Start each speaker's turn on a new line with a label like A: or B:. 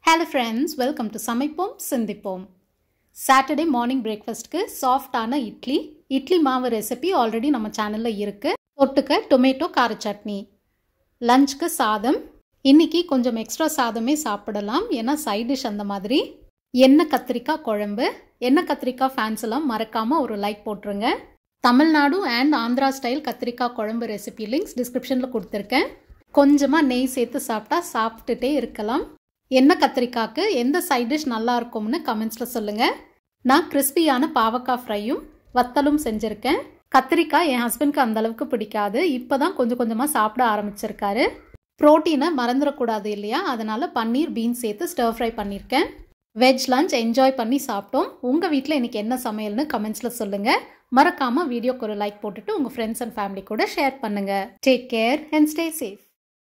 A: hello friends welcome to சமைப்போம் சிந்திப்போம் Saturday morning பிரேக்ஃபாஸ்ட்க்கு சாஃப்டான இட்லி இட்லி மாவு ரெசிபி ஆல்ரெடி நம்ம சேனலில் இருக்குது தொட்டுக்க டொமேட்டோ கார சட்னி லஞ்சுக்கு சாதம் இன்னைக்கு கொஞ்சம் எக்ஸ்ட்ரா சாதமே சாப்பிடலாம் ஏன்னா சைட் டிஷ் அந்த மாதிரி எண்ணெய் கத்திரிக்காய் குழம்பு எண்ணெய் கத்திரிக்காய் ஃபேன்ஸ் எல்லாம் மறக்காமல் ஒரு லைக் போட்டுருங்க தமிழ்நாடு அண்ட் ஆந்திரா ஸ்டைல் கத்திரிக்காய் குழம்பு ரெசிபி லிங்க்ஸ் டிஸ்கிரிப்ஷனில் கொடுத்துருக்கேன் கொஞ்சமாக நெய் சேர்த்து சாப்பிட்டா சாப்பிட்டுட்டே இருக்கலாம் எண்ணெய் கத்திரிக்காய்க்கு எந்த சைட் டிஷ் நல்லா இருக்கும்னு கமெண்ட்ஸில் சொல்லுங்கள் நான் கிறிஸ்பியான பாவக்காய் ஃப்ரையும் வத்தலும் செஞ்சுருக்கேன் கத்திரிக்காய் என் ஹஸ்பண்ட்க்கு அந்த அளவுக்கு பிடிக்காது இப்போ தான் கொஞ்சம் கொஞ்சமாக சாப்பிட ஆரம்பிச்சிருக்காரு ப்ரோட்டீனை மறந்துடக்கூடாது இல்லையா அதனால் பன்னீர் பீன்ஸ் சேர்த்து ஸ்டர் ஃப்ரை பண்ணியிருக்கேன் வெஜ் லஞ்ச் என்ஜாய் பண்ணி சாப்பிட்டோம் உங்கள் வீட்டில் இன்றைக்கி என்ன சமையல்னு கமெண்ட்ஸில் சொல்லுங்கள் மறக்காமல் வீடியோக்கு ஒரு லைக் போட்டுட்டு உங்கள் ஃப்ரெண்ட்ஸ் அண்ட் ஃபேமிலி கூட ஷேர் பண்ணுங்கள் take care and stay safe